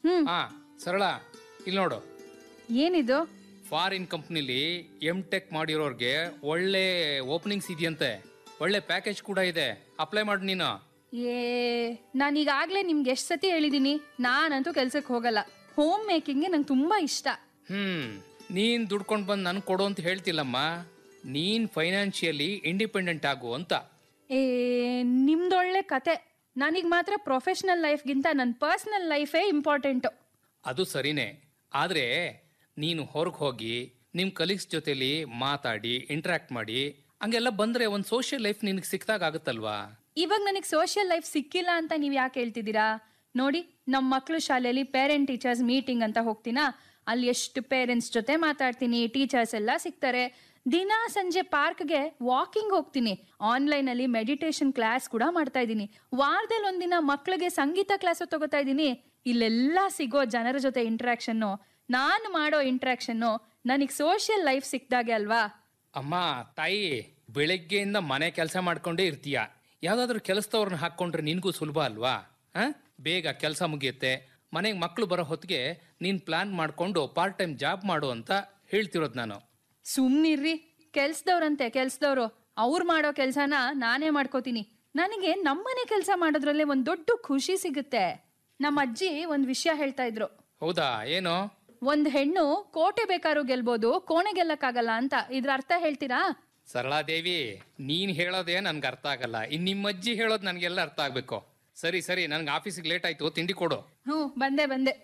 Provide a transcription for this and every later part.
ಹ್ಮ್ ಹಾ ಸರಳ ಇಲ್ಲಿ ನೋಡು ಏನಿದು ಫಾರಿನ್ ಕಂಪ್ನಿಲಿ ಎಂ ಟೆಕ್ ಮಾಡಿರೋರ್ಗೆ ಒಳ್ಳೆ ಓಪನಿಂಗ್ಸ್ ಇದೆಯಂತೆ ಒಳ್ಳೆ ಪ್ಯಾಕೇಜ್ ಕೂಡ ಇದೆ ಅಪ್ಲೈ ಮಾಡು ನೀನು ಏ ನಾನೀಗಾಗ್ಲೇ ನಿಮ್ಗೆ ಎಷ್ಟು ಸತಿ ಹೇಳಿದೀನಿ ನಾನಂತೂ ಕೆಲ್ಸಕ್ಕೆ ಹೋಗಲ್ಲ ಹೋಮ್ ಮೇಕಿಂಗ್ಗೆ ನಂಗೆ ತುಂಬಾ ಇಷ್ಟ ಹ್ಮ್ ನೀನ್ ದುಡ್ಕೊಂಡು ಬಂದು ನನ್ಗೆ ಕೊಡು ಅಂತ ಹೇಳ್ತಿಲ್ಲಮ್ಮ ನೀನ್ ಫೈನಾನ್ಷಿಯಲಿ ಇಂಡಿಪೆಂಡೆಂಟ್ ಆಗು ಅಂತ ಏ ನಿಮ್ದೊಳ್ಳೆ ಕತೆ ನನಗೆ ಮಾತ್ರ ಪ್ರೊಫೆಷನಲ್ ಲೈಫ್ಗಿಂತ ನನ್ನ ಪರ್ಸ್ನಲ್ ಲೈಫೇ ಇಂಪಾರ್ಟೆಂಟು ಅದು ಸರಿನೇ ಆದ್ರೆ ನೀನು ಹೊರಗೆ ಹೋಗಿ ನಿಮ್ ಕಲೀಗ್ಸ್ ಜೊತೆಲಿ ಮಾತಾಡಿ ಇಂಟ್ರಾಕ್ಟ್ ಮಾಡಿ ಹಂಗೆಲ್ಲ ಬಂದ್ರೆ ಒಂದು ಸೋಷಿಯಲ್ ಲೈಫ್ ನಿನಗೆ ಸಿಕ್ದಾಗ ಆಗುತ್ತಲ್ವಾ ಇವಾಗ ನನಗೆ ಸೋಷಿಯಲ್ ಲೈಫ್ ಸಿಕ್ಕಿಲ್ಲ ಅಂತ ನೀವು ಯಾಕೆ ಹೇಳ್ತಿದ್ದೀರಾ ನೋಡಿ ನಮ್ಮ ಮಕ್ಕಳು ಶಾಲೆಯಲ್ಲಿ ಪೇರೆಂಟ್ ಟೀಚರ್ಸ್ ಮೀಟಿಂಗ್ ಅಂತ ಹೋಗ್ತೀನಾ ಅಲ್ಲಿ ಎಷ್ಟು ಪೇರೆಂಟ್ಸ್ ಜೊತೆ ಮಾತಾಡ್ತೀನಿ ಟೀಚರ್ಸ್ ಎಲ್ಲ ಸಿಗ್ತಾರೆ ದಿನ ಸಂಜೆ ಪಾರ್ಕ್ಗೆ ವಾಕಿಂಗ್ ಹೋಗ್ತೀನಿ ಆನ್ಲೈನ್ ಅಲ್ಲಿ ಮೆಡಿಟೇಷನ್ ಕ್ಲಾಸ್ ಕೂಡ ಮಾಡ್ತಾ ಇದ್ದೀನಿ ವಾರದಲ್ಲಿ ಒಂದಿನ ಮಕ್ಕಳಿಗೆ ಸಂಗೀತ ಕ್ಲಾಸ್ ತಗೋತಾ ಇದ್ದೀನಿ ಇಲ್ಲೆಲ್ಲ ಸಿಗೋ ಜನರ ಜೊತೆ ಇಂಟ್ರಾಕ್ಷನ್ನು ನಾನು ಮಾಡೋ ಇಂಟ್ರಾಕ್ಷನ್ನು ನನಗೆ ಸೋಷಿಯಲ್ ಲೈಫ್ ಸಿಕ್ದಾಗೆ ಅಲ್ವಾ ಅಮ್ಮ ತಾಯಿ ಬೆಳಗ್ಗೆಯಿಂದ ಮನೆ ಕೆಲಸ ಮಾಡ್ಕೊಂಡೇ ಇರ್ತೀಯ ಯಾವ್ದಾದ್ರು ಕೆಲಸದವ್ರನ್ನ ಹಾಕೊಂಡ್ರೆ ನಿನ್ಗೂ ಸುಲಭ ಅಲ್ವಾ ಆ? ಬೇಗ ಕೆಲಸ ಮುಗಿಯುತ್ತೆ ಮನೆಗೆ ಮಕ್ಕಳು ಬರೋ ಹೊತ್ತಿಗೆ ನೀನ್ ಪ್ಲಾನ್ ಮಾಡ್ಕೊಂಡು ಪಾರ್ಟ್ ಟೈಮ್ ಜಾಬ್ ಮಾಡು ಅಂತ ಹೇಳ್ತಿರೋದು ನಾನು ಸುಮ್ನಿರ್ರಿ ಕೆಲ್ಸದವ್ರಂತೆ ಕೆಲ್ಸದವ್ರು ಅವ್ರು ಮಾಡೋ ಕೆಲ್ಸನ ನಾನೇ ಮಾಡ್ಕೋತೀನಿ ನನಗೆ ನಮ್ಮನೆ ಕೆಲಸ ಮಾಡೋದ್ರಲ್ಲೇ ಒಂದ್ ದೊಡ್ಡ ಖುಷಿ ಸಿಗುತ್ತೆ ನಮ್ಮ ಅಜ್ಜಿ ಒಂದ್ ವಿಷಯ ಹೇಳ್ತಾ ಇದ್ರು ಹೌದಾ ಏನು ಒಂದ್ ಹೆಣ್ಣು ಕೋಟೆ ಬೇಕಾದ್ರೂ ಗೆಲ್ಬೋದು ಕೋಣೆ ಗೆಲ್ಲಕ್ಕಾಗಲ್ಲ ಅಂತ ಇದ್ರ ಅರ್ಥ ಹೇಳ್ತೀರಾ ಸರಳಾದೇವಿ ನೀನ್ ಹೇಳೋದೇ ನನ್ಗೆ ಅರ್ಥ ಆಗಲ್ಲ ಇನ್ ನಿಮ್ಮ ಅಜ್ಜಿ ಹೇಳೋದು ನನಗೆಲ್ಲ ಅರ್ಥ ಆಗ್ಬೇಕು ಸರಿ ಸರಿ ನನ್ಗೆ ಆಫೀಸಿಗೆ ಲೇಟ್ ಆಯ್ತು ತಿಂಡಿ ಕೊಡು ಹ್ಞೂ ಬಂದೆ ಬಂದೆ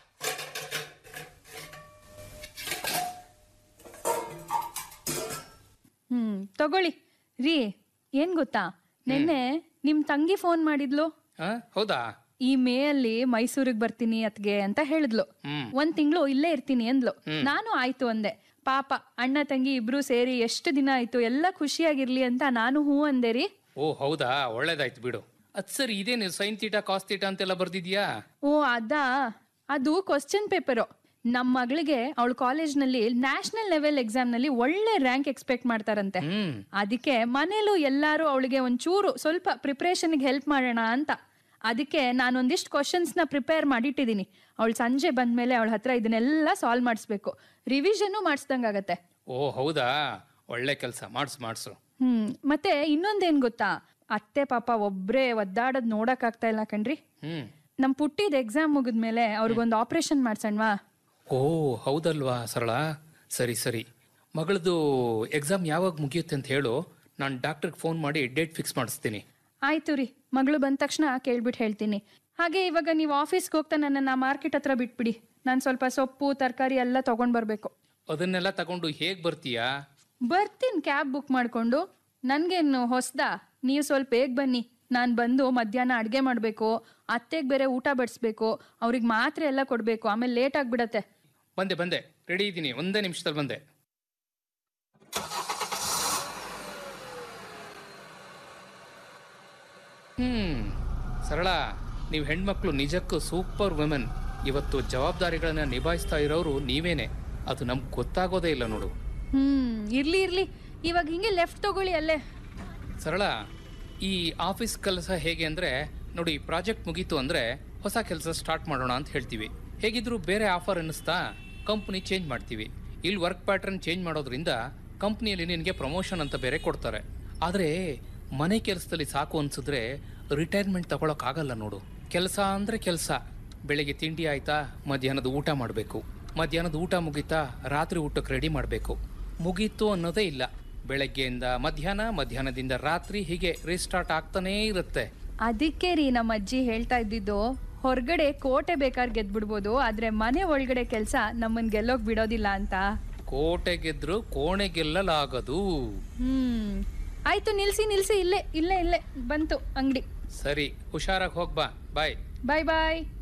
ಹ್ಮ್ ತಗೊಳ್ಳಿ ರೀ ಏನ್ ಗೊತ್ತಾ ನಿನ್ನೆ ನಿಮ್ ತಂಗಿ ಫೋನ್ ಮಾಡಿದ್ಲು ಆ? ಹೌದಾ ಈ ಮೇ ಅಲ್ಲಿ ಮೈಸೂರಿಗೆ ಬರ್ತೀನಿ ಅತ್ಗೆ ಅಂತ ಹೇಳಿದ್ಲು ಹ್ಮ್ ಒಂದ್ ತಿಂಗಳು ಇಲ್ಲೇ ಇರ್ತೀನಿ ಅಂದ್ಲು ನಾನು ಆಯ್ತು ಅಂದೆ ಪಾಪ ಅಣ್ಣ ತಂಗಿ ಇಬ್ರು ಸೇರಿ ಎಷ್ಟು ದಿನ ಆಯ್ತು ಎಲ್ಲ ಖುಷಿಯಾಗಿರ್ಲಿ ಅಂತ ನಾನು ಹೂ ಅಂದೆ ರೀ ಓ ಹೌದಾ ಒಳ್ಳೇದಾಯ್ತು ಬಿಡು ಅದ್ ಸರಿ ಇದೇನು ಸೈನ್ ತೀಟಾ ಕಾಸ್ ತೀಟಾ ಅಂತೆಲ್ಲ ಬರ್ದಿದ್ಯಾ ಓ ಅದಾ ಅದು ಕ್ವಶನ್ ಪೇಪರು ನಮ್ಮ ಮಗಳಿಗೆ ಅವಳ ಕಾಲೇಜ್ನಲ್ಲಿ ನ್ಯಾಷನಲ್ ಲೆವೆಲ್ ಎಕ್ಸಾಮ್ ನಲ್ಲಿ ಒಳ್ಳೆ ರ್ಯಾಂಕ್ ಎಕ್ಸ್ಪೆಕ್ಟ್ ಮಾಡ್ತಾರಂತೆ ಹ್ಮ್ ಅದಕ್ಕೆ ಮನೇಲೂ ಎಲ್ಲಾರು ಅವಳಿಗೆ ಒಂಚೂರು ಸ್ವಲ್ಪ ಪ್ರಿಪ್ರೇಷನ್ಗೆ ಹೆಲ್ಪ್ ಮಾಡೋಣ ಅಂತ ಅದಕ್ಕೆ ನಾನೊಂದಿಷ್ಟು ಕ್ವಶನ್ಸ್ನ ಪ್ರಿಪೇರ್ ಮಾಡಿಟ್ಟಿದ್ದೀನಿ ಅವಳು ಸಂಜೆ ಬಂದ್ಮೇಲೆ ಅವಳ ಹತ್ರ ಇದನ್ನೆಲ್ಲ ಸಾಲ್ವ್ ಮಾಡಿಸ್ಬೇಕು ರಿವಿಷನ್ನು ಮಾಡಿಸ್ದಂಗಾಗತ್ತೆ ಓ ಹೌದಾ ಒಳ್ಳೆ ಕೆಲಸ ಮಾಡ್ಸು ಮಾಡ್ಸು ಹ್ಮ್ ಮತ್ತೆ ಇನ್ನೊಂದೇನ್ ಗೊತ್ತಾ ಅತ್ತೆ ಪಾಪ ಒಬ್ರೇ ಒದ್ದಾಡೋದ್ ನೋಡಕ್ ಆಗ್ತಾ ಇಲ್ಲ ಕಣ್ರಿ ಹ್ಮ್ ನಮ್ ಪುಟ್ಟಿದ ಎಕ್ಸಾಮ್ ಮುಗಿದ್ಮೇಲೆ ಅವ್ರಿಗೊಂದು ಆಪರೇಷನ್ ಮಾಡ್ಸಣ್ವಾ ಓ ಹೌದಲ್ವಾ ಸರಳ ಸರಿ ಸರಿ ಮಗಳದು ಎಕ್ಸಾಮ್ ಯಾವಾಗ ಮುಗಿಯುತ್ತೆ ಅಂತ ಹೇಳು ನಾನು ಡಾಕ್ಟರ್ಗೆ ಫೋನ್ ಮಾಡಿ ಡೇಟ್ ಫಿಕ್ಸ್ ಮಾಡಿಸ್ತೀನಿ ಆಯ್ತು ರೀ ಮಗಳು ಬಂದ ತಕ್ಷಣ ಕೇಳ್ಬಿಟ್ಟು ಹೇಳ್ತೀನಿ ಹಾಗೆ ಇವಾಗ ನೀವು ಆಫೀಸ್ಗೆ ಹೋಗ್ತಾ ನನ್ನನ್ನು ಮಾರ್ಕೆಟ್ ಹತ್ರ ಬಿಟ್ಬಿಡಿ ನಾನು ಸ್ವಲ್ಪ ಸೊಪ್ಪು ತರಕಾರಿ ಎಲ್ಲ ತಗೊಂಡ್ ಬರ್ಬೇಕು ಅದನ್ನೆಲ್ಲ ತಗೊಂಡು ಹೇಗ್ ಬರ್ತೀಯಾ ಬರ್ತೀನಿ ಕ್ಯಾಬ್ ಬುಕ್ ಮಾಡ್ಕೊಂಡು ನನ್ಗೇನು ಹೊಸ್ದಾ ನೀವು ಸ್ವಲ್ಪ ಬೇಗ ಬನ್ನಿ ನಾನು ಬಂದು ಮಧ್ಯಾಹ್ನ ಅಡುಗೆ ಮಾಡಬೇಕು ಅತ್ತೆಗೆ ಬೇರೆ ಊಟ ಬಡಿಸ್ಬೇಕು ಅವ್ರಿಗೆ ಮಾತ್ರೆ ಎಲ್ಲ ಕೊಡಬೇಕು ಆಮೇಲೆ ಲೇಟ್ ಆಗಿಬಿಡತ್ತೆ ಬಂದೆ ಬಂದೆ ರೆಡಿ ಇದ್ದೀನಿ ಒಂದೇ ನಿಮಿಷದಲ್ಲಿ ಬಂದೆ ಹ್ಮ್ ಸರಳ ನೀವು ಹೆಣ್ಮಕ್ಳು ನಿಜಕ್ಕೂ ಸೂಪರ್ ವುಮೆನ್ ಇವತ್ತು ಜವಾಬ್ದಾರಿಗಳನ್ನ ನಿಭಾಯಿಸ್ತಾ ಇರೋರು ನೀವೇನೆ ಅದು ನಮ್ಗೆ ಗೊತ್ತಾಗೋದೇ ಇಲ್ಲ ನೋಡು ಹ್ಮ್ ಇರ್ಲಿ ಇರ್ಲಿ ಇವಾಗ ಹಿಂಗೆ ಲೆಫ್ಟ್ ತಗೊಳ್ಳಿ ಅಲ್ಲೇ ಸರಳ ಈ ಆಫೀಸ್ ಕೆಲಸ ಹೇಗೆ ಅಂದರೆ ನೋಡಿ ಪ್ರಾಜೆಕ್ಟ್ ಮುಗೀತು ಅಂದರೆ ಹೊಸ ಕೆಲಸ ಸ್ಟಾರ್ಟ್ ಮಾಡೋಣ ಅಂತ ಹೇಳ್ತೀವಿ ಹೇಗಿದ್ರು ಬೇರೆ ಆಫರ್ ಅನ್ನಿಸ್ತಾ ಕಂಪ್ನಿ ಚೇಂಜ್ ಮಾಡ್ತೀವಿ ಇಲ್ಲಿ ವರ್ಕ್ ಪ್ಯಾಟರ್ನ್ ಚೇಂಜ್ ಮಾಡೋದ್ರಿಂದ ಕಂಪ್ನಿಯಲ್ಲಿ ನಿನಗೆ ಪ್ರಮೋಷನ್ ಅಂತ ಬೇರೆ ಕೊಡ್ತಾರೆ ಆದರೆ ಮನೆ ಕೆಲಸದಲ್ಲಿ ಸಾಕು ಅನ್ಸಿದ್ರೆ ರಿಟೈರ್ಮೆಂಟ್ ತಗೊಳಕ್ಕಾಗಲ್ಲ ನೋಡು ಕೆಲಸ ಅಂದರೆ ಕೆಲಸ ಬೆಳಿಗ್ಗೆ ತಿಂಡಿ ಆಯ್ತಾ ಮಧ್ಯಾಹ್ನದ ಊಟ ಮಾಡಬೇಕು ಮಧ್ಯಾಹ್ನದ ಊಟ ಮುಗೀತಾ ರಾತ್ರಿ ಊಟಕ್ಕೆ ರೆಡಿ ಮಾಡಬೇಕು ಮುಗೀತು ಅನ್ನೋದೇ ಇಲ್ಲ ಬೆಳಗ್ಗೆಯಿಂದ ಮಧ್ಯಾಹ್ನ ಮಧ್ಯಾಹ್ನದಿಂದ ರಾತ್ರಿ ಹೀಗೆ ರೀಸ್ಟಾರ್ಟ್ ಆಗ್ತಾನೇ ಇರುತ್ತೆ ಅದಕ್ಕೆ ರೀ ನಮ್ಮ ಅಜ್ಜಿ ಹೇಳ್ತಾ ಇದ್ದಿದ್ದು ಹೊರಗಡೆ ಕೋಟೆ ಬೇಕಾದ್ರೆ ಗೆದ್ಬಿಡ್ಬೋದು ಆದ್ರೆ ಮನೆ ಒಳಗಡೆ ಕೆಲಸ ನಮ್ಮನ್ ಗೆಲ್ಲೋಕ್ ಬಿಡೋದಿಲ್ಲ ಅಂತ ಕೋಟೆ ಗೆದ್ರು ಕೋಣೆ ಗೆಲ್ಲಲಾಗದು ಹ್ಮ್ ಆಯ್ತು ನಿಲ್ಸಿ ನಿಲ್ಸಿ ಇಲ್ಲೇ ಇಲ್ಲೇ ಇಲ್ಲೇ ಬಂತು ಅಂಗಡಿ ಸರಿ ಹುಷಾರಾಗಿ ಹೋಗ್ಬಾ ಬಾಯ್ ಬಾಯ್ ಬಾಯ್